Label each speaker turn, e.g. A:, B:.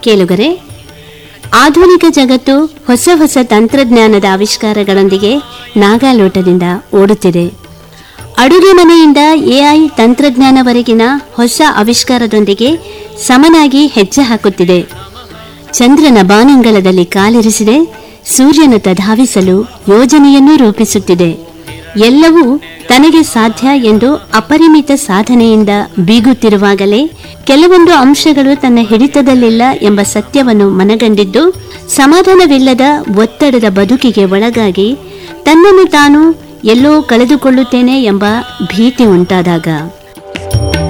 A: ಕೇಳುಗರೆ ಆಧುನಿಕ ಜಗತ್ತು ಹೊಸ ಹೊಸ ತಂತ್ರಜ್ಞಾನದ ಆವಿಷ್ಕಾರಗಳೊಂದಿಗೆ ನಾಗಾಲೋಟದಿಂದ ಓಡುತ್ತಿದೆ ಅಡುಗೆ ಮನೆಯಿಂದ ಎಐ ತಂತ್ರಜ್ಞಾನವರೆಗಿನ ಹೊಸ ಆವಿಷ್ಕಾರದೊಂದಿಗೆ ಸಮನಾಗಿ ಹೆಜ್ಜೆ ಹಾಕುತ್ತಿದೆ ಚಂದ್ರನ ಬಾನಂಗಳದಲ್ಲಿ ಕಾಲಿರಿಸಿದೆ ಸೂರ್ಯನತ್ತ ಧಾವಿಸಲು ಯೋಜನೆಯನ್ನು ರೂಪಿಸುತ್ತಿದೆ ಎಲ್ಲವೂ ತನಗೆ ಸಾಧ್ಯ ಎಂದು ಅಪರಿಮಿತ ಸಾಧನೆಯಿಂದ ಬೀಗುತ್ತಿರುವಾಗಲೇ ಕೆಲವೊಂದು ಅಂಶಗಳು ತನ್ನ ಹಿಡಿತದಲ್ಲಿಲ್ಲ ಎಂಬ ಸತ್ಯವನ್ನು ಮನಗಂಡಿದ್ದು ಸಮಾಧಾನವಿಲ್ಲದ ಒತ್ತಡದ ಬದುಕಿಗೆ ಒಳಗಾಗಿ ತನ್ನನ್ನು ತಾನು ಎಲ್ಲೋ ಕಳೆದುಕೊಳ್ಳುತ್ತೇನೆ ಎಂಬ ಭೀತಿ ಉಂಟಾದಾಗ